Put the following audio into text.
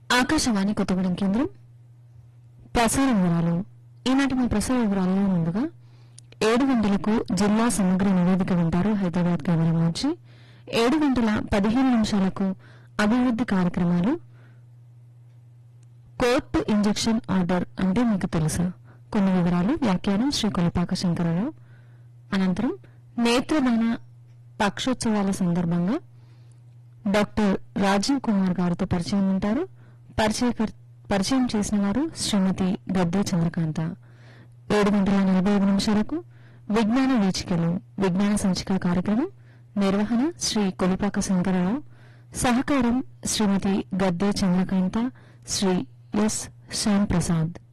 ఆకాశవాణి కొత్తగూడెం కేంద్రం ప్రసార వివరాలు ఈనాటి మీ ప్రసార వివరాలలో ముందుగా ఏడు గంటలకు జిల్లా సమగ్ర నివేదిక వింటారు హైదరాబాద్ కేంద్రం నుంచి ఏడు గంటల పదిహేను నిమిషాలకు అభివృద్ది కార్యక్రమాలు కోర్టు ఇంజెక్షన్ ఆర్డర్ అంటే మీకు తెలుసా కొన్ని వివరాలు వ్యాఖ్యానం శ్రీ కొలిపాక శంకరరావు అనంతరం నేత్రదాన పక్షోత్సవాల సందర్భంగా డాక్టర్ రాజీవ్ కుమార్ గారితో పరిచయం ఉంటారు పరిచయకర్- పరిచయం చేసిన వారు శ్రీమతి గద్దె చంద్రకాంత ఏడు గంటల నలభై ఐదు నిమిషాలకు విజ్ఞాన వీచికలు విజ్ఞాన సంచిక కార్యక్రమం నిర్వహణ శ్రీ కొలిపాక శంకరరావు సహకారం శ్రీమతి గద్దె చంద్రకాంత శ్రీ ఎస్ శ్యామ్ ప్రసాద్